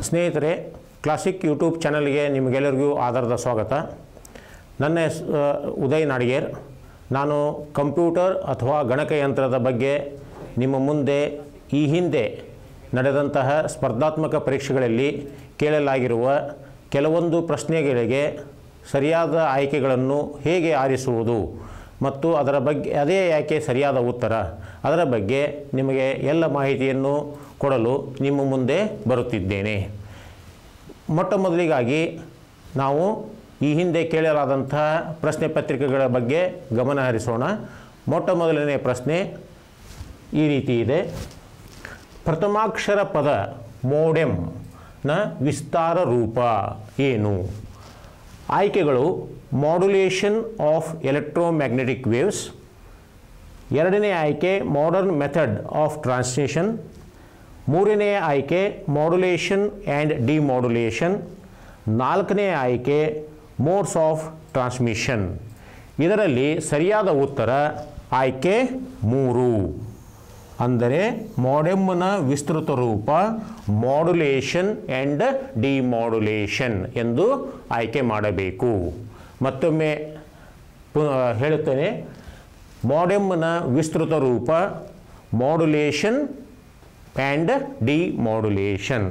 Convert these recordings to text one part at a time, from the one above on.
ಸ್ನೇಹಿತರೆ classic YouTube ಚಾನಲ್ಗೆ ನಿಮಗೆಲ್ಲರಿಗೂ ಆಧಾರದ ಸ್ವಾಗತ ನನ್ನ ಹೆಸ್ ಆ, ಉದಯ್ ನಾಡಿಗೇರ್ ನಾನು ಕಂಪ್ಯೂಟರ್ ಅಥವಾ ಗಣಕಯಂತ್ರದ ಬಗ್ಗೆ ನಿಮ್ಮ ಮುಂದೆ ಈ ಹಿಂದೆ ನಡೆದಂತಹ ಸ್ಪರ್ಧಾತ್ಮಕ ಪರೀಕ್ಷೆಗಳಲ್ಲಿ ಕೇಳಲಾಗಿರುವ ಕೆಲವೊಂದು ಪ್ರಶ್ನೆಗಳಿಗೆ ಸರಿಯಾದ ಆಯ್ಕೆಗಳನ್ನು ಹೇಗೆ ಆರಿಸುವುದು ಮತ್ತು ಅದರ ಬಗ್ಗೆ ಅದೇ ಯಾಕೆ ಸರಿಯಾದ ಉತ್ತರ ಅದರ ಬಗ್ಗೆ ನಿಮಗೆ ಎಲ್ಲ ಮಾಹಿತಿಯನ್ನು ಕೊಡಲು ನಿಮ್ಮ ಮುಂದೆ ಬರುತ್ತಿದ್ದೇನೆ ಮೊಟ್ಟ ಮೊದಲಿಗಾಗಿ ನಾವು ಈ ಹಿಂದೆ ಕೇಳಲಾದಂತಹ ಪ್ರಶ್ನೆ ಪತ್ರಿಕೆಗಳ ಬಗ್ಗೆ ಗಮನ ಹರಿಸೋಣ ಮೊಟ್ಟ ಮೊದಲನೇ ಪ್ರಶ್ನೆ ಈ ರೀತಿ ಇದೆ ಪ್ರಥಮಾಕ್ಷರ ಪದ ಮೋಡೆಮ್ನ ವಿಸ್ತಾರ ರೂಪ ಏನು ಆಯ್ಕೆಗಳು ಮಾಡ್ಯುಲೇಷನ್ ಆಫ್ ಎಲೆಕ್ಟ್ರೋಮ್ಯಾಗ್ನೆಟಿಕ್ ವೇವ್ಸ್ ಎರಡನೇ ಆಯ್ಕೆ ಮಾಡರ್ನ್ ಮೆಥಡ್ ಆಫ್ ಟ್ರಾನ್ಸ್ಲೇಷನ್ ಮೂರನೇ ಆಯ್ಕೆ ಮಾಡ್ಯುಲೇಷನ್ ಆ್ಯಂಡ್ ಡಿಮಾಡ್ಯುಲೇಷನ್ ನಾಲ್ಕನೇ ಆಯ್ಕೆ ಮೋಡ್ಸ್ ಆಫ್ ಟ್ರಾನ್ಸ್ಮಿಷನ್ ಇದರಲ್ಲಿ ಸರಿಯಾದ ಉತ್ತರ ಆಯ್ಕೆ ಮೂರು ಅಂದರೆ ಮಾಡೆಮ್ನ ವಿಸ್ತೃತ ರೂಪ ಮಾಡ್ಯುಲೇಷನ್ ಆ್ಯಂಡ್ ಡಿಮಾಡ್ಯುಲೇಷನ್ ಎಂದು ಆಯ್ಕೆ ಮಾಡಬೇಕು ಮತ್ತೊಮ್ಮೆ ಪು ಹೇಳುತ್ತೇನೆ ಮಾಡೆಮ್ನ ವಿಸ್ತೃತ ರೂಪ ಮಾಡ್ಯುಲೇಷನ್ ಆ್ಯಂಡ್ ಡಿಮಾಡ್ಯುಲೇಷನ್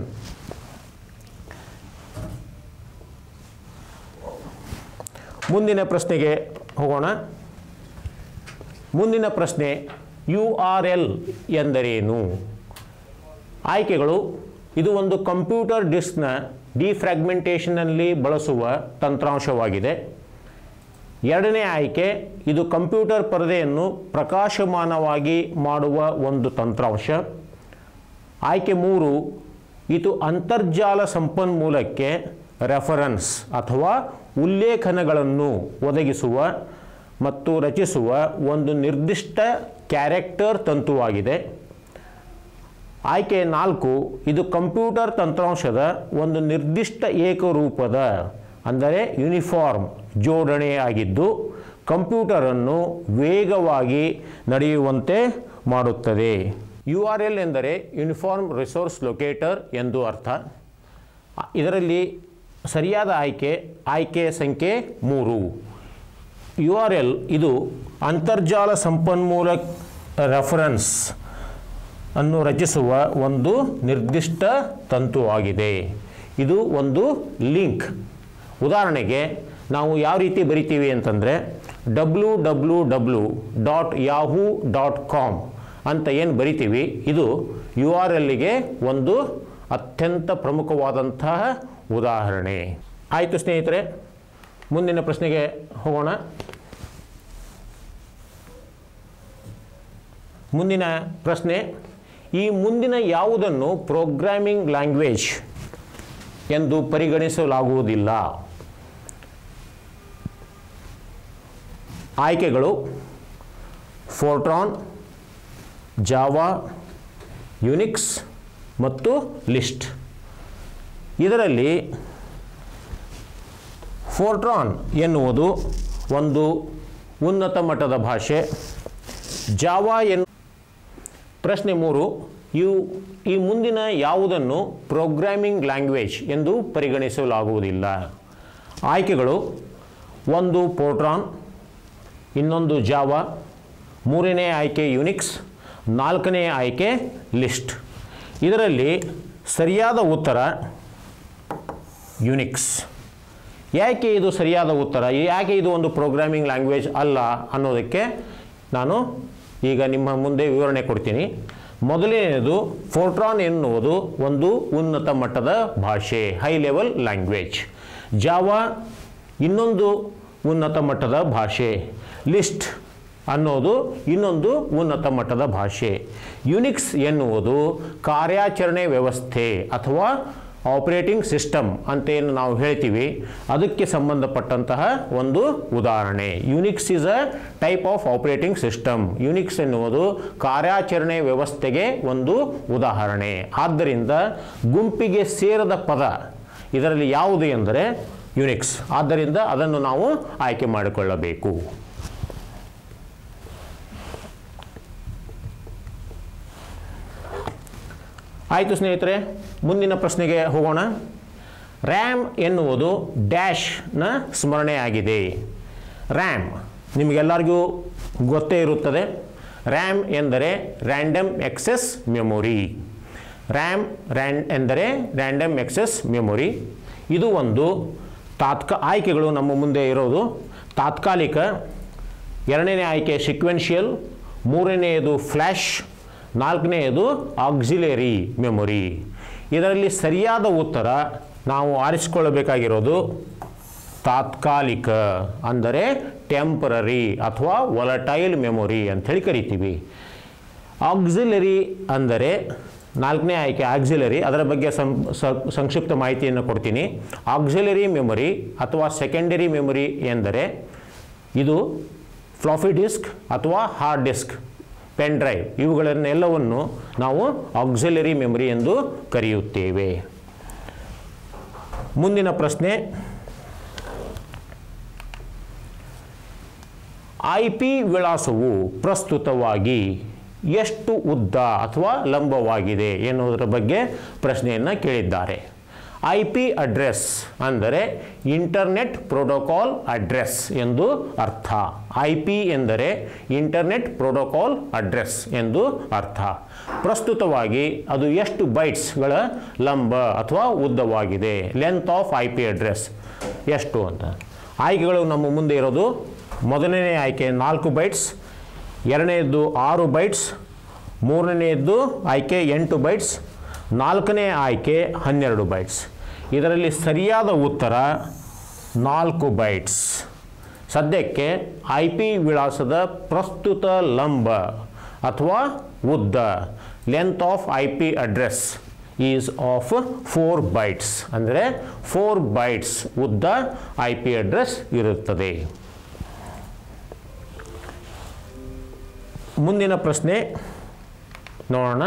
ಮುಂದಿನ ಪ್ರಶ್ನೆಗೆ ಹೋಗೋಣ ಮುಂದಿನ ಪ್ರಶ್ನೆ ಯು ಆರ್ ಎಲ್ ಎಂದರೇನು ಆಯ್ಕೆಗಳು ಇದು ಒಂದು ಕಂಪ್ಯೂಟರ್ ಡಿಸ್ಕ್ನ ಡಿಫ್ರಾಗ್ಮೆಂಟೇಷನ್ನಲ್ಲಿ ಬಳಸುವ ತಂತ್ರಾಂಶವಾಗಿದೆ ಎರಡನೇ ಆಯ್ಕೆ ಇದು ಕಂಪ್ಯೂಟರ್ ಪರದೆಯನ್ನು ಪ್ರಕಾಶಮಾನವಾಗಿ ಮಾಡುವ ಒಂದು ತಂತ್ರಾಂಶ ಆಯ್ಕೆ ಮೂರು ಇದು ಅಂತರ್ಜಾಲ ಸಂಪನ್ಮೂಲಕ್ಕೆ ರೆಫರೆನ್ಸ್ ಅಥವಾ ಉಲ್ಲೇಖನಗಳನ್ನು ಒದಗಿಸುವ ಮತ್ತು ರಚಿಸುವ ಒಂದು ನಿರ್ದಿಷ್ಟ ಕ್ಯಾರೆಕ್ಟರ್ ತಂತುವಾಗಿದೆ ಆಯ್ಕೆ ನಾಲ್ಕು ಇದು ಕಂಪ್ಯೂಟರ್ ತಂತ್ರಾಂಶದ ಒಂದು ನಿರ್ದಿಷ್ಟ ಏಕರೂಪದ ಅಂದರೆ ಯೂನಿಫಾರ್ಮ್ ಜೋಡಣೆಯಾಗಿದ್ದು ಕಂಪ್ಯೂಟರನ್ನು ವೇಗವಾಗಿ ನಡೆಯುವಂತೆ ಮಾಡುತ್ತದೆ ಯು ಆರ್ ಎಲ್ ಎಂದರೆ ಯೂನಿಫಾರ್ಮ್ ರಿಸೋರ್ಸ್ ಲೊಕೇಟರ್ ಎಂದು ಅರ್ಥ ಇದರಲ್ಲಿ ಸರಿಯಾದ ಆಯ್ಕೆ ಆಯ್ಕೆ ಸಂಖ್ಯೆ ಮೂರು ಯು ಆರ್ ಎಲ್ ಇದು ಅಂತರ್ಜಾಲ ಸಂಪನ್ಮೂಲ ರೆಫರೆನ್ಸ್ ಅನ್ನು ರಚಿಸುವ ಒಂದು ನಿರ್ದಿಷ್ಟ ತಂತುವಾಗಿದೆ ಇದು ಒಂದು ಲಿಂಕ್ ಉದಾಹರಣೆಗೆ ನಾವು ಯಾವ ರೀತಿ ಬರಿತೀವಿ ಅಂತಂದರೆ W W W dot Yahoo dot com ಅಂತ ಏನು ಬರಿತೀವಿ ಇದು ಯು ಆರ್ ಎಲ್ಲಿಗೆ ಒಂದು ಅತ್ಯಂತ ಪ್ರಮುಖವಾದಂತಹ ಉದಾಹರಣೆ ಆಯಿತು ಸ್ನೇಹಿತರೆ ಮುಂದಿನ ಪ್ರಶ್ನೆಗೆ ಹೋಗೋಣ ಮುಂದಿನ ಪ್ರಶ್ನೆ ಈ ಮುಂದಿನ ಯಾವುದನ್ನು ಪ್ರೋಗ್ರಾಮಿಂಗ್ ಲ್ಯಾಂಗ್ವೇಜ್ ಎಂದು ಪರಿಗಣಿಸಲಾಗುವುದಿಲ್ಲ ಆಯ್ಕೆಗಳು ಫೋರ್ಟ್ರಾನ್ ಜಾವಾ ಯುನಿಕ್ಸ್ ಮತ್ತು ಲಿಸ್ಟ್ ಇದರಲ್ಲಿ ಫೋರ್ಟ್ರಾನ್ ಎನ್ನುವುದು ಒಂದು ಉನ್ನತ ಮಟ್ಟದ ಭಾಷೆ ಜಾವಾ ಎನ್ನು ಪ್ರಶ್ನೆ ಮೂರು ಇವು ಈ ಮುಂದಿನ ಯಾವುದನ್ನು ಪ್ರೋಗ್ರಾಮಿಂಗ್ ಲ್ಯಾಂಗ್ವೇಜ್ ಎಂದು ಪರಿಗಣಿಸಲಾಗುವುದಿಲ್ಲ ಆಯ್ಕೆಗಳು ಒಂದು ಪೋರ್ಟ್ರಾನ್ ಇನ್ನೊಂದು ಜಾವಾ ಮೂರನೇ ಆಯ್ಕೆ ಯುನಿಕ್ಸ್ ನಾಲ್ಕನೇ ಆಯ್ಕೆ ಲಿಸ್ಟ್ ಇದರಲ್ಲಿ ಸರಿಯಾದ ಉತ್ತರ ಯುನಿಕ್ಸ್ ಯಾಕೆ ಇದು ಸರಿಯಾದ ಉತ್ತರ ಯಾಕೆ ಇದು ಒಂದು ಪ್ರೋಗ್ರಾಮಿಂಗ್ ಲ್ಯಾಂಗ್ವೇಜ್ ಅಲ್ಲ ಅನ್ನೋದಕ್ಕೆ ನಾನು ಈಗ ನಿಮ್ಮ ಮುಂದೆ ವಿವರಣೆ ಕೊಡ್ತೀನಿ ಮೊದಲನೆಯದು ಫೋರ್ಟ್ರಾನ್ ಎನ್ನುವುದು ಒಂದು ಉನ್ನತ ಮಟ್ಟದ ಭಾಷೆ ಹೈ ಲೆವೆಲ್ ಲ್ಯಾಂಗ್ವೇಜ್ ಜಾವಾ ಇನ್ನೊಂದು ಉನ್ನತ ಮಟ್ಟದ ಭಾಷೆ ಲಿಸ್ಟ್ ಅನ್ನೋದು ಇನ್ನೊಂದು ಉನ್ನತ ಮಟ್ಟದ ಭಾಷೆ ಯುನಿಕ್ಸ್ ಎನ್ನುವುದು ಕಾರ್ಯಾಚರಣೆ ವ್ಯವಸ್ಥೆ ಅಥವಾ ಆಪರೇಟಿಂಗ್ ಸಿಸ್ಟಮ್ ಅಂತ ಏನು ನಾವು ಹೇಳ್ತೀವಿ ಅದಕ್ಕೆ ಸಂಬಂಧಪಟ್ಟಂತಹ ಒಂದು ಉದಾಹರಣೆ Unix is a type of operating system Unix ಎನ್ನುವುದು ಕಾರ್ಯಾಚರಣೆ ವ್ಯವಸ್ಥೆಗೆ ಒಂದು ಉದಾಹರಣೆ ಆದ್ದರಿಂದ ಗುಂಪಿಗೆ ಸೇರದ ಪದ ಇದರಲ್ಲಿ ಯಾವುದು ಎಂದರೆ ಯುನಿಕ್ಸ್ ಆದ್ದರಿಂದ ಅದನ್ನು ನಾವು ಆಯ್ಕೆ ಮಾಡಿಕೊಳ್ಳಬೇಕು ಆಯಿತು ಸ್ನೇಹಿತರೆ ಮುಂದಿನ ಪ್ರಶ್ನೆಗೆ ಹೋಗೋಣ ರ್ಯಾಮ್ ಎನ್ನುವುದು ಡ್ಯಾಶ್ನ ಸ್ಮರಣೆಯಾಗಿದೆ ರ್ಯಾಮ್ ನಿಮಗೆಲ್ಲರಿಗೂ ಗೊತ್ತೇ ಇರುತ್ತದೆ ರ್ಯಾಮ್ ಎಂದರೆ random access memory RAM RAM ಎಂದರೆ ರ್ಯಾಂಡಮ್ ಎಕ್ಸೆಸ್ ಮೆಮೊರಿ ಇದು ಒಂದು ತಾತ್ಕ ಆಯ್ಕೆಗಳು ನಮ್ಮ ಮುಂದೆ ಇರೋದು ತಾತ್ಕಾಲಿಕ ಎರಡನೇ ಆಯ್ಕೆ ಸಿಕ್ವೆನ್ಷಿಯಲ್ ಮೂರನೆಯದು ಫ್ಲ್ಯಾಶ್ ನಾಲ್ಕನೆಯದು ಆಕ್ಸಿಲೇರಿ ಮೆಮೊರಿ ಇದರಲ್ಲಿ ಸರಿಯಾದ ಉತ್ತರ ನಾವು ಆರಿಸಿಕೊಳ್ಳಬೇಕಾಗಿರೋದು ತಾತ್ಕಾಲಿಕ ಅಂದರೆ ಟೆಂಪರರಿ ಅಥವಾ ವೊಲಟೈಲ್ ಮೆಮೊರಿ ಅಂಥೇಳಿ ಕರಿತೀವಿ ಆಕ್ಸಿಲರಿ ಅಂದರೆ ನಾಲ್ಕನೇ ಆಯ್ಕೆ ಆಕ್ಸಿಲರಿ ಅದರ ಬಗ್ಗೆ ಸಂ ಸ- ಸಂಕ್ಷಿಪ್ತ ಮಾಹಿತಿಯನ್ನು ಕೊಡ್ತೀನಿ ಆಕ್ಸಿಲರಿ ಮೆಮೊರಿ ಅಥವಾ ಸೆಕೆಂಡರಿ ಮೆಮೊರಿ ಎಂದರೆ ಇದು ಫ್ಲಾಫಿ ಡಿಸ್ಕ್ ಅಥವಾ ಹಾರ್ಡ್ ಡಿಸ್ಕ್ ಪೆನ್ ಡ್ರೈವ್ ಇವುಗಳನ್ನೆಲ್ಲವನ್ನು ನಾವು ಆಕ್ಸಿಲರಿ ಮೆಮೊರಿ ಎಂದು ಕರೆಯುತ್ತೇವೆ ಮುಂದಿನ ಪ್ರಶ್ನೆ ಐ ಪಿ ವಿಳಾಸವು ಪ್ರಸ್ತುತವಾಗಿ ಎಷ್ಟು ಉದ್ದ ಅಥವಾ ಲಂಬವಾಗಿದೆ ಎನ್ನುವುದರ ಬಗ್ಗೆ ಪ್ರಶ್ನೆಯನ್ನು ಕೇಳಿದ್ದಾರೆ ಐ ಪಿ ಅಡ್ರೆಸ್ ಅಂದರೆ ಇಂಟರ್ನೆಟ್ ಪ್ರೋಟೋಕಾಲ್ ಅಡ್ರೆಸ್ ಎಂದು ಅರ್ಥ ಐ ಪಿ ಎಂದರೆ ಇಂಟರ್ನೆಟ್ ಪ್ರೋಟೋಕಾಲ್ ಅಡ್ರೆಸ್ ಎಂದು ಅರ್ಥ ಪ್ರಸ್ತುತವಾಗಿ ಅದು ಎಷ್ಟು ಬೈಟ್ಸ್ಗಳ ಲಂಬ ಅಥವಾ ಉದ್ದವಾಗಿದೆ length of I P address ಎಷ್ಟು ಅಂತ ಆಯ್ಕೆಗಳು ನಮ್ಮ ಮುಂದೆ ಇರೋದು ಮೊದಲನೇ ಆಯ್ಕೆ ನಾಲ್ಕು ಬೈಟ್ಸ್ ಎರಡನೆಯದ್ದು ಆರು ಬೈಟ್ಸ್ ಮೂರನೆಯದ್ದು ಆಯ್ಕೆ ಎಂಟು ಬೈಟ್ಸ್ ನಾಲ್ಕನೇ ಆಯ್ಕೆ ಹನ್ನೆರಡು ಬೈಟ್ಸ್ ಇದರಲ್ಲಿ ಸರಿಯಾದ ಉತ್ತರ ನಾಲ್ಕು ಬೈಟ್ಸ್ ಸದ್ಯಕ್ಕೆ ಐ ಪಿ ವಿಳಾಸದ ಪ್ರಸ್ತುತ ಲಂಬ ಅಥವಾ ಉದ್ದ length of I P address is of four bytes ಅಂದರೆ ಫೋರ್ ಬೈಟ್ಸ್ ಉದ್ದ ಐ ಪಿ ಅಡ್ರೆಸ್ ಇರುತ್ತದೆ ಮುಂದಿನ ಪ್ರಶ್ನೆ ನೋಡೋಣ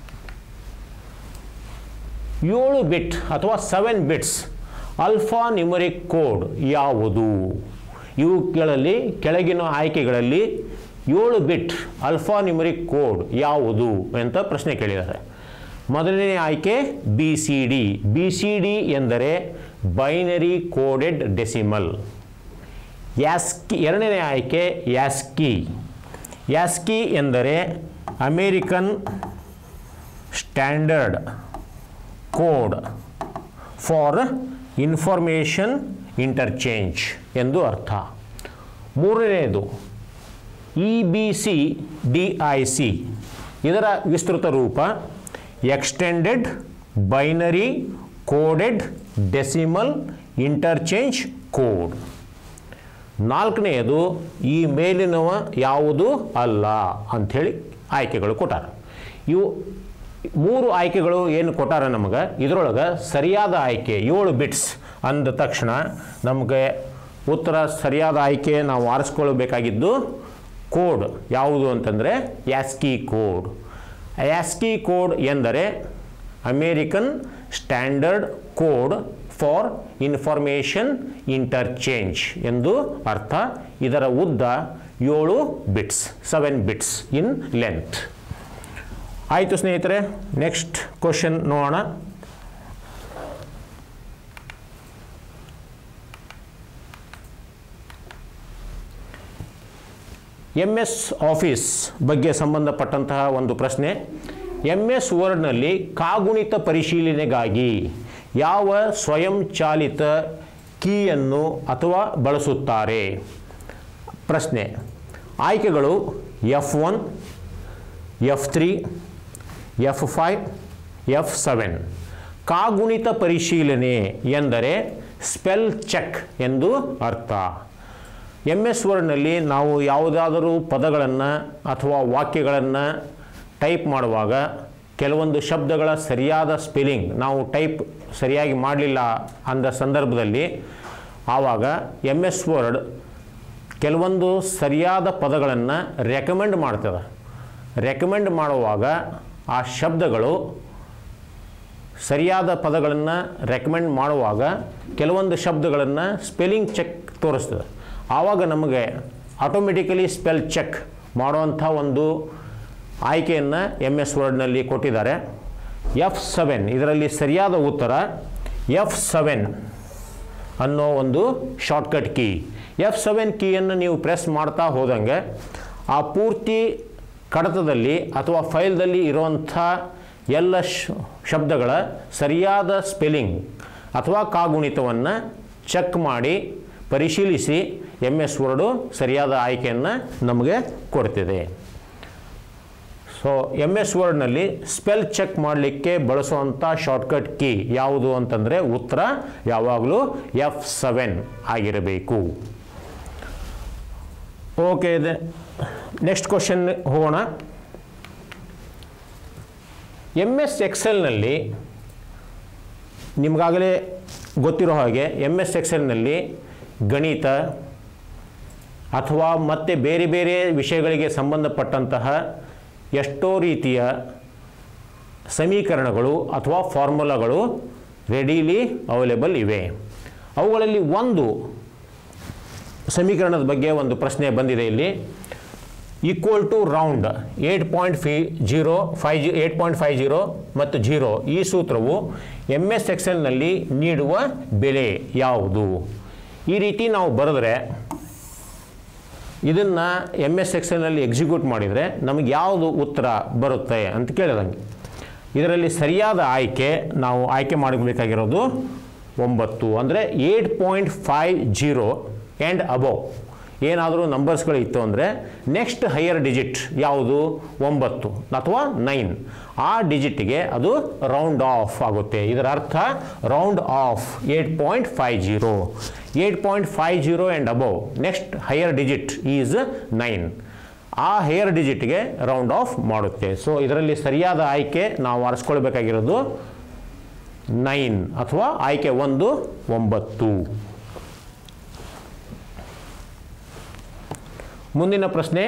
ಏಳು ಬಿಟ್ ಅಥವಾ seven bits alphanumeric code ಯಾವುದು ಇವುಗಳಲ್ಲಿ ಕೆಳಗಿನ ಆಯ್ಕೆಗಳಲ್ಲಿ ಏಳು ಬಿಟ್ ಅಲ್ಫಾ ನ್ಯೂಮರಿಕ್ ಕೋಡ್ ಯಾವುದು ಅಂತ ಪ್ರಶ್ನೆ ಕೇಳಿದ್ದಾರೆ ಮೊದಲನೇ ಆಯ್ಕೆ B C D B C D ಎಂದರೆ ಬೈನರಿ ಕೋಡೆಡ್ ಡೆಸಿಮಲ್ ಯಾಸ್ಕಿ ಎರಡನೇ ಆಯ್ಕೆ ಯಾಸ್ಕಿ ಯಾಸ್ಕಿ ಎಂದರೆ American standard code for information interchange ಎಂದು ಅರ್ಥ ಮೂರನೆಯದು E B C D I C ಇದರ ವಿಸ್ತೃತ ರೂಪ extended binary coded decimal interchange code ನಾಲ್ಕನೆಯದು ಈ ಮೇಲಿನವ ಯಾವುದು ಅಲ್ಲ ಅಂಥೇಳಿ ಆಯ್ಕೆಗಳು ಕೊಟ್ಟಾರ ಇವು ಮೂರು ಆಯ್ಕೆಗಳು ಏನು ಕೊಟ್ಟಾರ ನಮಗೆ ಇದರೊಳಗೆ ಸರಿಯಾದ ಆಯ್ಕೆ ಏಳು ಬಿಟ್ಸ್ ಅಂದ ತಕ್ಷಣ ನಮಗೆ ಉತ್ತರ ಸರಿಯಾದ ಆಯ್ಕೆ ನಾವು ಆರಿಸ್ಕೊಳ್ಬೇಕಾಗಿದ್ದು ಕೋಡ್ ಯಾವುದು ಅಂತಂದರೆ ಯಾಸ್ಕಿ ಕೋಡ್ ಯಾಸ್ಕಿ ಕೋಡ್ ಎಂದರೆ American standard code for information interchange ಎಂದು ಅರ್ಥ ಇದರ ಉದ್ದ ಏಳು bits seven bits in length ಆಯಿತು ಸ್ನೇಹಿತರೆ ನೆಕ್ಸ್ಟ್ ಕ್ವಶನ್ ನೋಡೋಣ ಎಮ್ ಎಸ್ ಆಫೀಸ್ ಬಗ್ಗೆ ಸಂಬಂಧಪಟ್ಟಂತಹ ಒಂದು ಪ್ರಶ್ನೆ ಎಮ್ ಎಸ್ ವರ್ಡ್ನಲ್ಲಿ ಕಾಗುಣಿತ ಪರಿಶೀಲನೆಗಾಗಿ ಯಾವ ಸ್ವಯಂಚಾಲಿತ ಕೀಯನ್ನು ಅಥವಾ ಬಳಸುತ್ತಾರೆ ಪ್ರಶ್ನೆ ಆಯ್ಕೆಗಳು F one F three F five F seven ಕಾಗುಣಿತ ಪರಿಶೀಲನೆ ಎಂದರೆ ಸ್ಪೆಲ್ ಚೆಕ್ ಎಂದು ಅರ್ಥ ಎಮ್ ಎಸ್ ವರ್ಡ್ನಲ್ಲಿ ನಾವು ಯಾವುದಾದರೂ ಪದಗಳನ್ನು ಅಥವಾ ವಾಕ್ಯಗಳನ್ನು ಟೈಪ್ ಮಾಡುವಾಗ ಕೆಲವೊಂದು ಶಬ್ದಗಳ ಸರಿಯಾದ ಸ್ಪೆಲ್ಲಿಂಗ್ ನಾವು ಟೈಪ್ ಸರಿಯಾಗಿ ಮಾಡಲಿಲ್ಲ ಅಂದ ಸಂದರ್ಭದಲ್ಲಿ ಆವಾಗ ಎಮ್ ಎಸ್ ವರ್ಡ್ ಕೆಲವೊಂದು ಸರಿಯಾದ ಪದಗಳನ್ನು ರೆಕಮೆಂಡ್ ಮಾಡ್ತದೆ ರೆಕಮೆಂಡ್ ಮಾಡುವಾಗ ಆ ಶಬ್ದಗಳು ಸರಿಯಾದ ಪದಗಳನ್ನು ರೆಕಮೆಂಡ್ ಮಾಡುವಾಗ ಕೆಲವೊಂದು ಶಬ್ದಗಳನ್ನು ಸ್ಪೆಲ್ಲಿಂಗ್ ಚೆಕ್ ತೋರಿಸ್ತದೆ ಆವಾಗ ನಮಗೆ ಆಟೋಮೆಟಿಕಲಿ ಸ್ಪೆಲ್ ಚೆಕ್ ಮಾಡುವಂಥ ಒಂದು ಆಯ್ಕೆಯನ್ನು ಎಮ್ ಎಸ್ ವರ್ಡ್ನಲ್ಲಿ ಕೊಟ್ಟಿದ್ದಾರೆ ಎಫ್ ಸೆವೆನ್ ಇದರಲ್ಲಿ ಸರಿಯಾದ ಉತ್ತರ ಎಫ್ ಸೆವೆನ್ ಅನ್ನೋ ಒಂದು ಶಾರ್ಟ್ಕಟ್ ಕೀ ಎಫ್ ಸೆವೆನ್ ಕೀಯನ್ನು ನೀವು ಪ್ರೆಸ್ ಮಾಡ್ತಾ ಹೋದಂಗೆ ಆ ಪೂರ್ತಿ ಕಡತದಲ್ಲಿ ಅಥವಾ ಫೈಲ್ದಲ್ಲಿ ಇರುವಂಥ ಎಲ್ಲ ಶ ಶಬ್ದಗಳ ಸರಿಯಾದ ಸ್ಪೆಲ್ಲಿಂಗ್ ಅಥವಾ ಕಾಗುಣಿತವನ್ನು ಚೆಕ್ ಮಾಡಿ ಪರಿಶೀಲಿಸಿ ಎಮ್ ಎಸ್ ವರ್ಡು ಸರಿಯಾದ ಆಯ್ಕೆಯನ್ನು ನಮಗೆ ಕೊಡ್ತಿದೆ ಸೊ ಎಮ್ ಎಸ್ ವರ್ಡ್ನಲ್ಲಿ ಸ್ಪೆಲ್ ಚೆಕ್ ಮಾಡಲಿಕ್ಕೆ ಬಳಸುವಂಥ ಶಾರ್ಟ್ಕಟ್ ಕೀ ಯಾವುದು ಅಂತಂದರೆ ಉತ್ತರ ಯಾವಾಗಲೂ ಎಫ್ ಸೆವೆನ್ ಆಗಿರಬೇಕು ಓಕೆ ಇದೆ ನೆಕ್ಸ್ಟ್ ಕ್ವಶನ್ ಹೋಗೋಣ ಎಮ್ ಎಸ್ ಎಕ್ಸೆಲ್ನಲ್ಲಿ ನಿಮಗಾಗಲೇ ಗೊತ್ತಿರೋ ಹಾಗೆ ಎಮ್ ಎಸ್ ಎಕ್ಸೆಲ್ನಲ್ಲಿ ಗಣಿತ ಅಥವಾ ಮತ್ತೆ ಬೇರೆ ಬೇರೆ ವಿಷಯಗಳಿಗೆ ಸಂಬಂಧಪಟ್ಟಂತಹ ಎಷ್ಟೋ ರೀತಿಯ ಸಮೀಕರಣಗಳು ಅಥವಾ ಫಾರ್ಮುಲಾಗಳು ರೆಡಿಲಿ ಅವೈಲೇಬಲ್ ಇವೆ ಅವುಗಳಲ್ಲಿ ಒಂದು ಸಮೀಕರಣದ ಬಗ್ಗೆ ಒಂದು ಪ್ರಶ್ನೆ ಬಂದಿದೆ ಇಲ್ಲಿ equal to round eight point five zero five G eight point five zero ಮತ್ತು ಜೀರೋ ಈ ಸೂತ್ರವು ಎಮ್ ಎಸ್ ಎಕ್ಸೆಲ್ನಲ್ಲಿ ನೀಡುವ ಬೆಲೆ ಯಾವುದು ಈ ರೀತಿ ನಾವು ಬರೆದ್ರೆ ಇದನ್ನು ಎಮ್ ಎಸ್ ಎಕ್ಸೆಲ್ನಲ್ಲಿ ಎಕ್ಸಿಕ್ಯೂಟ್ ಮಾಡಿದರೆ ನಮಗೆ ಯಾವುದು ಉತ್ತರ ಬರುತ್ತೆ ಅಂತ ಕೇಳಿದಂಗೆ ಇದರಲ್ಲಿ ಸರಿಯಾದ ಆಯ್ಕೆ ನಾವು ಆಯ್ಕೆ ಮಾಡಬೇಕಾಗಿರೋದು ಒಂಬತ್ತು ಅಂದರೆ eight point five zero and above ಏನಾದರೂ ನಂಬರ್ಸ್ಗಳು ಇತ್ತು ಅಂದರೆ ನೆಕ್ಸ್ಟ್ ಹೈಯರ್ ಡಿಜಿಟ್ ಯಾವುದು ಒಂಬತ್ತು ಅಥವಾ ನೈನ್ ಆ ಡಿಜಿಟ್ಗೆ ಅದು ರೌಂಡ್ ಆಫ್ ಆಗುತ್ತೆ ಇದರ ಅರ್ಥ round off eight point five zero eight point five zero and above next higher digit is nine ಆ ಹೇಯರ್ ಡಿಜಿಟ್ಗೆ ರೌಂಡ್ ಆಫ್ ಮಾಡುತ್ತೆ ಸೊ ಇದರಲ್ಲಿ ಸರಿಯಾದ ಆಯ್ಕೆ ನಾವು ಆರಿಸ್ಕೊಳ್ಬೇಕಾಗಿರೋದು ನೈನ್ ಅಥವಾ ಆಯ್ಕೆ ಒಂದು ಒಂಬತ್ತು ಮುಂದಿನ ಪ್ರಶ್ನೆ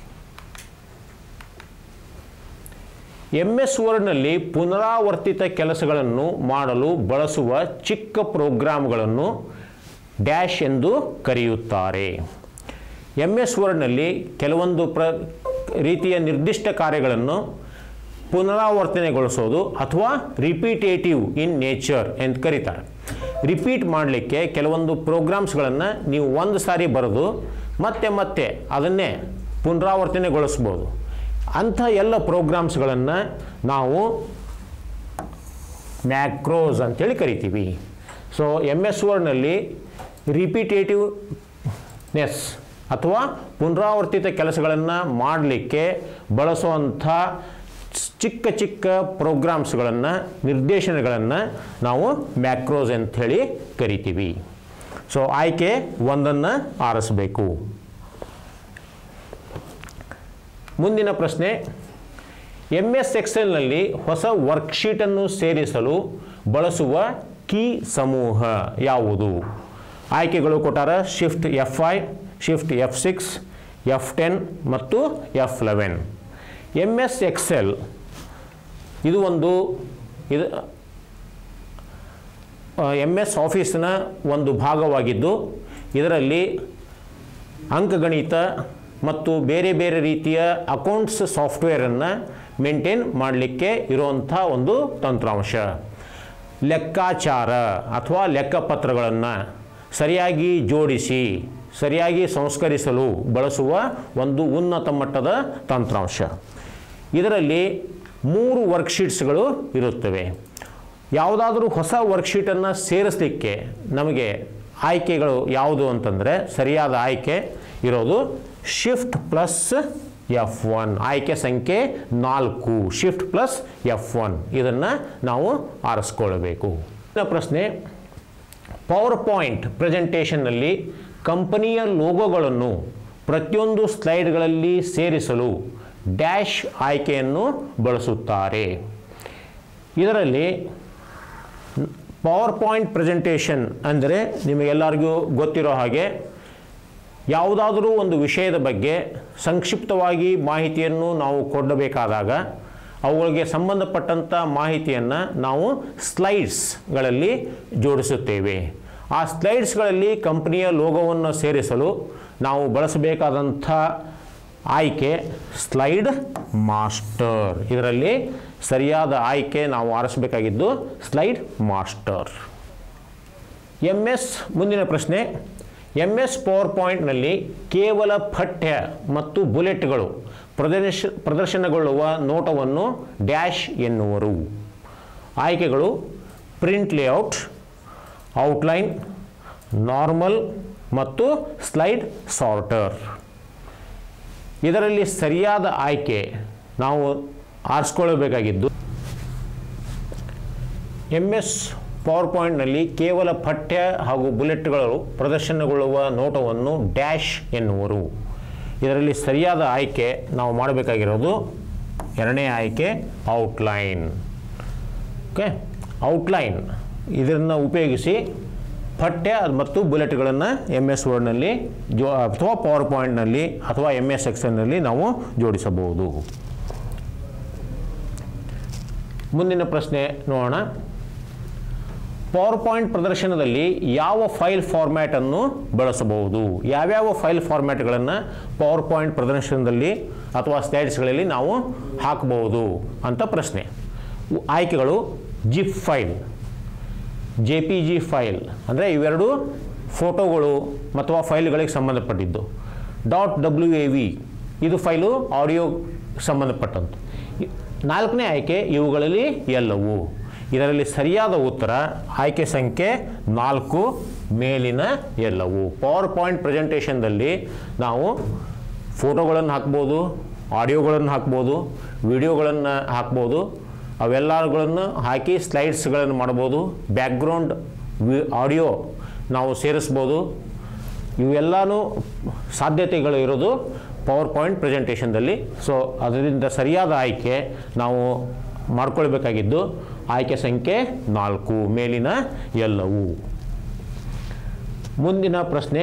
ಎಮ್ ಎಸ್ ವರ್ಡ್ನಲ್ಲಿ ಪುನರಾವರ್ತಿತ ಕೆಲಸಗಳನ್ನು ಮಾಡಲು ಬಳಸುವ ಚಿಕ್ಕ ಪ್ರೋಗ್ರಾಮ್ಗಳನ್ನು ಡ್ಯಾಶ್ ಎಂದು ಕರೆಯುತ್ತಾರೆ ಎಮ್ ಎಸ್ ವರ್ಡ್ನಲ್ಲಿ ಕೆಲವೊಂದು ಪ್ರ ರೀತಿಯ ನಿರ್ದಿಷ್ಟ ಕಾರ್ಯಗಳನ್ನು ಪುನರಾವರ್ತನೆಗೊಳಿಸೋದು ಅಥವಾ ರಿಪೀಟೇಟಿವ್ ಇನ್ ನೇಚರ್ ಎಂದು ಕರೀತಾರೆ ರಿಪೀಟ್ ಮಾಡಲಿಕ್ಕೆ ಕೆಲವೊಂದು ಪ್ರೋಗ್ರಾಮ್ಸ್ಗಳನ್ನು ನೀವು ಒಂದು ಸಾರಿ ಬರೆದು ಮತ್ತೆ ಮತ್ತೆ ಅದನ್ನೇ ಪುನರಾವರ್ತನೆಗೊಳಿಸ್ಬೋದು ಅಂಥ ಎಲ್ಲ ಪ್ರೋಗ್ರಾಮ್ಸ್ಗಳನ್ನು ನಾವು ಮ್ಯಾಕ್ರೋಸ್ ಅಂತೇಳಿ ಕರಿತೀವಿ ಸೊ ಎಮ್ ಎಸ್ ವರ್ಡ್ನಲ್ಲಿ ರಿಪಿಟೇಟಿವ್ನೆಸ್ ಅಥವಾ ಪುನರಾವರ್ತಿತ ಕೆಲಸಗಳನ್ನು ಮಾಡಲಿಕ್ಕೆ ಬಳಸುವಂಥ ಚಿಕ್ಕ ಚಿಕ್ಕ ಪ್ರೋಗ್ರಾಮ್ಸ್ಗಳನ್ನು ನಿರ್ದೇಶನಗಳನ್ನು ನಾವು ಮ್ಯಾಕ್ರೋಸ್ ಅಂತ ಹೇಳಿ ಕರಿತೀವಿ ಸೊ ಆಯ್ಕೆ ಒಂದನ್ನು ಆರಿಸಬೇಕು ಮುಂದಿನ ಪ್ರಶ್ನೆ ಎಮ್ ಎಸ್ ಎಕ್ಸೆಲ್ನಲ್ಲಿ ಹೊಸ ವರ್ಕ್ಶೀಟನ್ನು ಸೇರಿಸಲು ಬಳಸುವ ಕೀ ಸಮೂಹ ಯಾವುದು ಆಯ್ಕೆಗಳು ಕೊಟ್ಟಾರ shift F I shift F six F ten ಮತ್ತು F eleven M S Excel ಇದು ಒಂದು ಇದು ಎಮ್ ಎಸ್ ಆಫೀಸ್ನ ಒಂದು ಭಾಗವಾಗಿದ್ದು ಇದರಲ್ಲಿ ಅಂಕಗಣಿತ ಮತ್ತು ಬೇರೆ ಬೇರೆ ರೀತಿಯ ಅಕೌಂಟ್ಸ್ ಸಾಫ್ಟ್ವೇರನ್ನು ಮೇಂಟೈನ್ ಮಾಡಲಿಕ್ಕೆ ಇರುವಂಥ ಒಂದು ತಂತ್ರಾಂಶ ಲೆಕ್ಕಾಚಾರ ಅಥವಾ ಲೆಕ್ಕಪತ್ರಗಳನ್ನು ಸರಿಯಾಗಿ ಜೋಡಿಸಿ ಸರಿಯಾಗಿ ಸಂಸ್ಕರಿಸಲು ಬಳಸುವ ಒಂದು ಉನ್ನತ ಮಟ್ಟದ ತಂತ್ರಾಂಶ ಇದರಲ್ಲಿ ಮೂರು ವರ್ಕ್ಶೀಟ್ಸ್ಗಳು ಇರುತ್ತವೆ ಯಾವುದಾದ್ರೂ ಹೊಸ ವರ್ಕ್ಶೀಟನ್ನು ಸೇರಿಸಲಿಕ್ಕೆ ನಮಗೆ ಆಯ್ಕೆಗಳು ಯಾವುದು ಅಂತಂದರೆ ಸರಿಯಾದ ಆಯ್ಕೆ ಇರೋದು ಶಿಫ್ಟ್ ಪ್ಲಸ್ ಎಫ್ ಒನ್ ಆಯ್ಕೆ ಸಂಖ್ಯೆ ನಾಲ್ಕು ಶಿಫ್ಟ್ ಪ್ಲಸ್ ಎಫ್ ಒನ್ ಇದನ್ನು ನಾವು ಆರಿಸ್ಕೊಳ್ಬೇಕು ಇನ್ನ ಪ್ರಶ್ನೆ ಪವರ್ ಪಾಯಿಂಟ್ ಪ್ರೆಸೆಂಟೇಷನ್ನಲ್ಲಿ ಕಂಪನಿಯ ಲೋಗೋಗಳನ್ನು ಪ್ರತಿಯೊಂದು ಸ್ಲೈಡ್ಗಳಲ್ಲಿ ಸೇರಿಸಲು ಡ್ಯಾಶ್ ಆಯ್ಕೆಯನ್ನು ಬಳಸುತ್ತಾರೆ ಇದರಲ್ಲಿ ಪವರ್ ಪಾಯಿಂಟ್ ಪ್ರೆಸೆಂಟೇಷನ್ ಅಂದರೆ ನಿಮಗೆಲ್ಲರಿಗೂ ಗೊತ್ತಿರೋ ಹಾಗೆ ಯಾವುದಾದರೂ ಒಂದು ವಿಷಯದ ಬಗ್ಗೆ ಸಂಕ್ಷಿಪ್ತವಾಗಿ ಮಾಹಿತಿಯನ್ನು ನಾವು ಕೊಡಬೇಕಾದಾಗ ಅವುಗಳಿಗೆ ಸಂಬಂಧಪಟ್ಟಂಥ ಮಾಹಿತಿಯನ್ನು ನಾವು ಸ್ಲೈಡ್ಸ್ಗಳಲ್ಲಿ ಜೋಡಿಸುತ್ತೇವೆ ಆ ಸ್ಲೈಡ್ಸ್ಗಳಲ್ಲಿ ಕಂಪನಿಯ ಲೋಗೋವನ್ನು ಸೇರಿಸಲು ನಾವು ಬಳಸಬೇಕಾದಂಥ ಆಯ್ಕೆ ಸ್ಲೈಡ್ ಮಾಸ್ಟರ್ ಇದರಲ್ಲಿ ಸರಿಯಾದ ಆಯ್ಕೆ ನಾವು ಆರಿಸಬೇಕಾಗಿದ್ದು ಸ್ಲೈಡ್ ಮಾಸ್ಟರ್ ಎಮ್ ಎಸ್ ಮುಂದಿನ ಪ್ರಶ್ನೆ ಎಮ್ ಎಸ್ ಪವರ್ ಪಾಯಿಂಟ್ನಲ್ಲಿ ಕೇವಲ ಪಠ್ಯ ಮತ್ತು ಬುಲೆಟ್ಗಳು ಪ್ರದರ್ಶ ಪ್ರದರ್ಶನಗೊಳ್ಳುವ ನೋಟವನ್ನು ಡ್ಯಾಶ್ ಎನ್ನುವರು ಆಯ್ಕೆಗಳು ಪ್ರಿಂಟ್ ಲೇಔಟ್ ಔಟ್ಲೈನ್ ನಾರ್ಮಲ್ ಮತ್ತು ಸ್ಲೈಡ್ ಸಾರ್ಟರ್ ಇದರಲ್ಲಿ ಸರಿಯಾದ ಆಯ್ಕೆ ನಾವು ಆರಿಸ್ಕೊಳ್ಳಬೇಕಾಗಿದ್ದು ಎಮ್ ಎಸ್ ಪವರ್ ಪಾಯಿಂಟ್ನಲ್ಲಿ ಕೇವಲ ಪಠ್ಯ ಹಾಗೂ ಬುಲೆಟ್ಗಳು ಪ್ರದರ್ಶನಗೊಳ್ಳುವ ನೋಟವನ್ನು ಡ್ಯಾಶ್ ಎನ್ನುವರು ಇದರಲ್ಲಿ ಸರಿಯಾದ ಆಯ್ಕೆ ನಾವು ಮಾಡಬೇಕಾಗಿರೋದು ಎರಡನೇ ಆಯ್ಕೆ ಔಟ್ಲೈನ್ ಓಕೆ ಔಟ್ಲೈನ್ ಇದನ್ನು ಉಪಯೋಗಿಸಿ ಪಠ್ಯ ಮತ್ತು ಬುಲೆಟ್ಗಳನ್ನು ಎಮ್ ಎಸ್ ವರ್ಡ್ನಲ್ಲಿ ಜೋ ಅಥವಾ ಪವರ್ ಪಾಯಿಂಟ್ನಲ್ಲಿ ಅಥವಾ ಎಮ್ ಎಸ್ ಎಕ್ಸೆಲ್ನಲ್ಲಿ ನಾವು ಜೋಡಿಸಬಹುದು ಮುಂದಿನ ಪ್ರಶ್ನೆ ನೋಡೋಣ ಪವರ್ ಪಾಯಿಂಟ್ ಪ್ರದರ್ಶನದಲ್ಲಿ ಯಾವ ಫೈಲ್ ಫಾರ್ಮ್ಯಾಟನ್ನು ಬಳಸಬಹುದು ಯಾವ್ಯಾವ ಫೈಲ್ ಫಾರ್ಮ್ಯಾಟ್ಗಳನ್ನು ಪವರ್ ಪಾಯಿಂಟ್ ಪ್ರದರ್ಶನದಲ್ಲಿ ಅಥವಾ ಸ್ಲೈಡ್ಸ್ಗಳಲ್ಲಿ ನಾವು ಹಾಕಬಹುದು ಅಂತ ಪ್ರಶ್ನೆ ಉ- ಆಯ್ಕೆಗಳು zip file J P G file ಅಂದರೆ ಇವೆರಡು ಫೋಟೋಗಳು ಅಥವಾ ಫೈಲ್ಗಳಿಗೆ ಸಂಬಂಧಪಟ್ಟಿದ್ದು ಡಾಟ್ ಡಬ್ಲ್ಯೂ ಎ ವಿ ಇದು ಫೈಲು ಆಡಿಯೋ ಸಂಬಂಧಪಟ್ಟಂತು ಇ- ನಾಲ್ಕನೇ ಆಯ್ಕೆ ಇವುಗಳಲ್ಲಿ ಎಲ್ಲವು ಇದರಲ್ಲಿ ಸರಿಯಾದ ಉತ್ತರ ಆಯ್ಕೆ ಸಂಖ್ಯೆ ನಾಲ್ಕು ಮೇಲಿನ ಎಲ್ಲವು ಪವರ್ ಪಾಯಿಂಟ್ ಪ್ರೆಸೆಂಟೇಷನ್ದಲ್ಲಿ ನಾವು ಫೋಟೋಗಳನ್ನು ಹಾಕ್ಬೋದು ಆಡಿಯೋಗಳನ್ನು ಹಾಕ್ಬೋದು ವಿಡಿಯೋಗಳನ್ನು ಹಾಕ್ಬೋದು ಅವೆಲ್ಲಗಳನ್ನು ಹಾಕಿ ಸ್ಲೈಡ್ಸ್ಗಳನ್ನು ಮಾಡ್ಬೋದು ಬ್ಯಾಕ್ಗ್ರೌಂಡ್ ವಿ ಆಡಿಯೋ ನಾವು ಸೇರಿಸ್ಬೋದು ಇವೆಲ್ಲನೂ ಸಾಧ್ಯತೆಗಳು ಇರೋದು ಪವರ್ ಪಾಯಿಂಟ್ ಪ್ರೆಸೆಂಟೇಷನ್ದಲ್ಲಿ ಸೊ ಅದರಿಂದ ಸರಿಯಾದ ಆಯ್ಕೆ ನಾವು ಮಾಡ್ಕೊಳ್ಬೇಕಾಗಿದ್ದು ಆಯ್ಕೆ ಸಂಖ್ಯೆ ನಾಲ್ಕು ಮೇಲಿನ ಎಲ್ಲವು ಮುಂದಿನ ಪ್ರಶ್ನೆ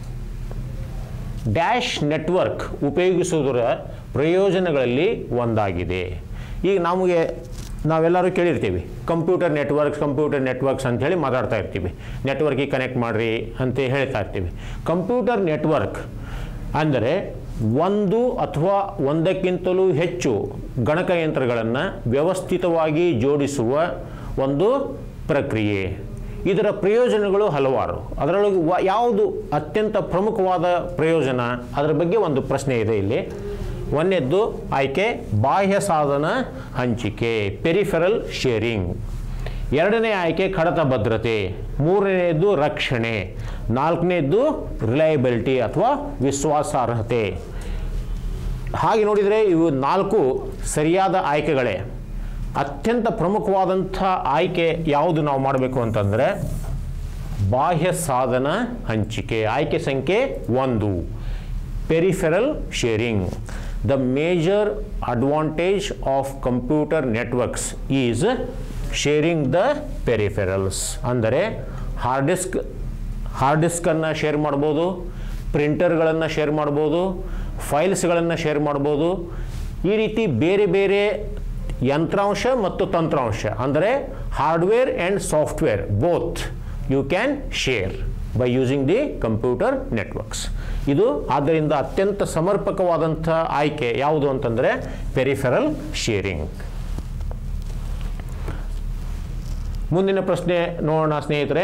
ಡ್ಯಾಶ್ ನೆಟ್ವರ್ಕ್ ಉಪಯೋಗಿಸುವುದರ ಪ್ರಯೋಜನಗಳಲ್ಲಿ ಒಂದಾಗಿದೆ ಈಗ ನಮಗೆ ನಾವೆಲ್ಲರೂ ಕೇಳಿರ್ತೀವಿ ಕಂಪ್ಯೂಟರ್ ನೆಟ್ವರ್ಕ್ಸ್ ಕಂಪ್ಯೂಟರ್ ನೆಟ್ವರ್ಕ್ಸ್ ಅಂಥೇಳಿ ಮಾತಾಡ್ತಾ ಇರ್ತೀವಿ ನೆಟ್ವರ್ಕಿಗೆ ಕನೆಕ್ಟ್ ಮಾಡಿರಿ ಅಂತ ಹೇಳ್ತಾ ಇರ್ತೀವಿ ಕಂಪ್ಯೂಟರ್ ನೆಟ್ವರ್ಕ್ ಅಂದರೆ ಒಂದು ಅಥವಾ ಒಂದಕ್ಕಿಂತಲೂ ಹೆಚ್ಚು ಗಣಕಯಂತ್ರಗಳನ್ನು ವ್ಯವಸ್ಥಿತವಾಗಿ ಜೋಡಿಸುವ ಒಂದು ಪ್ರಕ್ರಿಯೆ ಇದರ ಪ್ರಯೋಜನಗಳು ಹಲವಾರು ಅದರೊಳಗೆ ವ- ಯಾವುದು ಅತ್ಯಂತ ಪ್ರಮುಖವಾದ ಪ್ರಯೋಜನ ಅದರ ಬಗ್ಗೆ ಒಂದು ಪ್ರಶ್ನೆ ಇದೆ ಇಲ್ಲಿ ಒಂದನೇದ್ದು ಆಯ್ಕೆ ಬಾಹ್ಯ ಸಾಧನ ಹಂಚಿಕೆ ಪೆರಿಫೆರಲ್ ಶೇರಿಂಗ್ ಎರಡನೇ ಆಯ್ಕೆ ಕಡತ ಭದ್ರತೆ ಮೂರನೆಯದ್ದು ರಕ್ಷಣೆ ನಾಲ್ಕನೇದ್ದು ರಿಲಯಬಿಲಿಟಿ ಅಥವಾ ವಿಶ್ವಾಸಾರ್ಹತೆ ಹಾಗೆ ನೋಡಿದರೆ ಇವು ನಾಲ್ಕು ಸರಿಯಾದ ಆಯ್ಕೆಗಳೇ ಅತ್ಯಂತ ಪ್ರಮುಖವಾದಂಥ ಆಯ್ಕೆ ಯಾವುದು ನಾವು ಮಾಡಬೇಕು ಅಂತಂದರೆ ಬಾಹ್ಯ ಸಾಧನ ಹಂಚಿಕೆ ಆಯ್ಕೆ ಸಂಖ್ಯೆ ಒಂದು peripheral sharing the major advantage of computer networks is sharing the peripherals ಅಂದರೆ ಹಾರ್ಡ್ ಡಿಸ್ಕ್ ಹಾರ್ಡ್ ಡಿಸ್ಕನ್ನು ಶೇರ್ ಮಾಡ್ಬೋದು ಪ್ರಿಂಟರ್ಗಳನ್ನು ಶೇರ್ ಮಾಡ್ಬೋದು ಫೈಲ್ಸ್ಗಳನ್ನು ಶೇರ್ ಮಾಡ್ಬೋದು ಈ ರೀತಿ ಬೇರೆ ಬೇರೆ ಯಂತ್ರಾಂಶ ಮತ್ತು ತಂತ್ರಾಂಶ ಅಂದರೆ hardware and software both you can share by using the computer networks ಇದು ಆದ್ದರಿಂದ ಅತ್ಯಂತ ಸಮರ್ಪಕವಾದಂಥ ಆಯ್ಕೆ ಯಾವುದು ಅಂತಂದರೆ ಪೆರಿಫೆರಲ್ ಶೇರಿಂಗ್ ಮುಂದಿನ ಪ್ರಶ್ನೆ ನೋಡೋಣ ಸ್ನೇಹಿತರೆ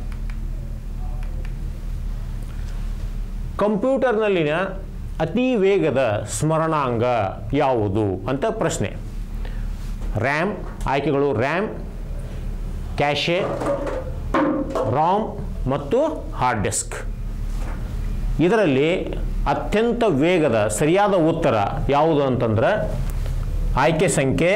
ಕಂಪ್ಯೂಟರ್ನಲ್ಲಿನ ಅತಿ ವೇಗದ ಸ್ಮರಣಾಂಗ ಯಾವುದು ಅಂತ ಪ್ರಶ್ನೆ ರ್ಯಾಮ್ ಆಯ್ಕೆಗಳು ರ್ಯಾಮ್ ಕ್ಯಾಶೆ ರಾಮ್ ಮತ್ತು ಹಾರ್ಡ್ ಡಿಸ್ಕ್ ಇದರಲ್ಲಿ ಅತ್ಯಂತ ವೇಗದ ಸರಿಯಾದ ಉತ್ತರ ಯಾವುದು ಅಂತಂದ್ರೆ ಆಯ್ಕೆ ಸಂಖ್ಯೆ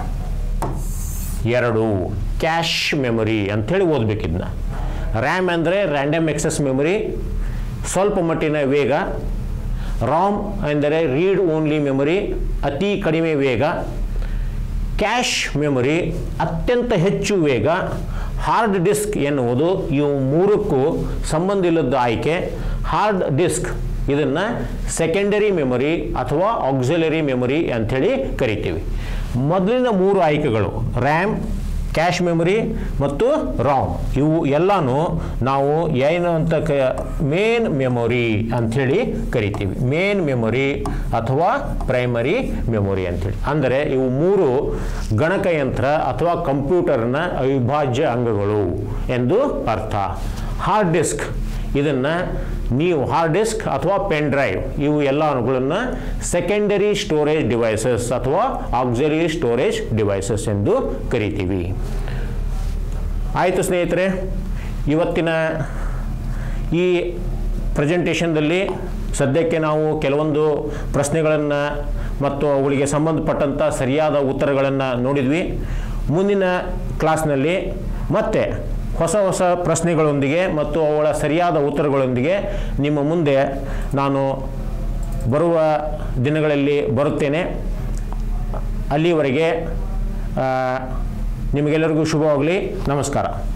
ಎರಡು ಕ್ಯಾಶ್ ಮೆಮೊರಿ ಅಂಥೇಳಿ ಓದಬೇಕಿದ್ನ ರ್ಯಾಮ್ ಅಂದರೆ ರ್ಯಾಂಡಮ್ ಎಕ್ಸೆಸ್ ಮೆಮೊರಿ ಸ್ವಲ್ಪ ಮಟ್ಟಿನ ವೇಗ ರಾಮ್ ಎಂದರೆ ರೀಡ್ ಓನ್ಲಿ ಮೆಮೊರಿ ಅತಿ ಕಡಿಮೆ ವೇಗ ಕ್ಯಾಶ್ ಮೆಮೊರಿ ಅತ್ಯಂತ ಹೆಚ್ಚು ವೇಗ ಹಾರ್ಡ್ ಡಿಸ್ಕ್ ಎನ್ನುವುದು ಇವು ಮೂರಕ್ಕೂ ಸಂಬಂಧ ಇಲ್ಲದ ಆಯ್ಕೆ ಹಾರ್ಡ್ ಡಿಸ್ಕ್ ಇದನ್ನು ಸೆಕೆಂಡರಿ ಮೆಮೊರಿ ಅಥವಾ ಆಕ್ಸಿಲರಿ ಮೆಮೊರಿ ಅಂಥೇಳಿ ಕರಿತೀವಿ ಮೊದಲಿನ ಮೂರು ಆಯ್ಕೆಗಳು ರ್ಯಾಮ್ ಕ್ಯಾಶ್ ಮೆಮೊರಿ ಮತ್ತು ರಾಮ್ ಇವು ಎಲ್ಲನೂ ನಾವು ಏನು ಅಂತ ಕ ಮೇನ್ ಮೆಮೊರಿ ಅಂಥೇಳಿ ಕರಿತೀವಿ ಮೇನ್ ಮೆಮೊರಿ ಅಥವಾ ಪ್ರೈಮರಿ ಮೆಮೊರಿ ಅಂಥೇಳಿ ಅಂದರೆ ಇವು ಮೂರು ಗಣಕಯಂತ್ರ ಅಥವಾ ಕಂಪ್ಯೂಟರ್ನ ಅವಿಭಾಜ್ಯ ಅಂಗಗಳು ಎಂದು ಅರ್ಥ ಹಾರ್ಡ್ ಡಿಸ್ಕ್ ಇದನ್ನು ನೀವು ಹಾರ್ಡ್ ಡಿಸ್ಕ್ ಅಥವಾ ಪೆನ್ ಡ್ರೈವ್ ಇವು ಎಲ್ಲಗಳನ್ನು ಸೆಕೆಂಡರಿ ಸ್ಟೋರೇಜ್ ಡಿವೈಸಸ್ ಅಥವಾ ಆಕ್ಸಿಲರಿ ಸ್ಟೋರೇಜ್ ಡಿವೈಸಸ್ ಎಂದು ಕರಿತೀವಿ ಆಯಿತು ಸ್ನೇಹಿತರೆ ಇವತ್ತಿನ ಈ ಪ್ರೆಸೆಂಟೇಷನ್ದಲ್ಲಿ ಸದ್ಯಕ್ಕೆ ನಾವು ಕೆಲವೊಂದು ಪ್ರಶ್ನೆಗಳನ್ನು ಮತ್ತು ಅವುಗಳಿಗೆ ಸಂಬಂಧಪಟ್ಟಂಥ ಸರಿಯಾದ ಉತ್ತರಗಳನ್ನು ನೋಡಿದ್ವಿ ಮುಂದಿನ ಕ್ಲಾಸ್ನಲ್ಲಿ ಮತ್ತೆ ಹೊಸ ಹೊಸ ಪ್ರಶ್ನೆಗಳೊಂದಿಗೆ ಮತ್ತು ಅವುಗಳ ಸರಿಯಾದ ಉತ್ತರಗಳೊಂದಿಗೆ ನಿಮ್ಮ ಮುಂದೆ ನಾನು ಬರುವ ದಿನಗಳಲ್ಲಿ ಬರುತ್ತೇನೆ ಅಲ್ಲಿವರೆಗೆ ಆ, ನಿಮಗೆಲ್ಲರಿಗೂ ಶುಭವಾಗಲಿ ನಮಸ್ಕಾರ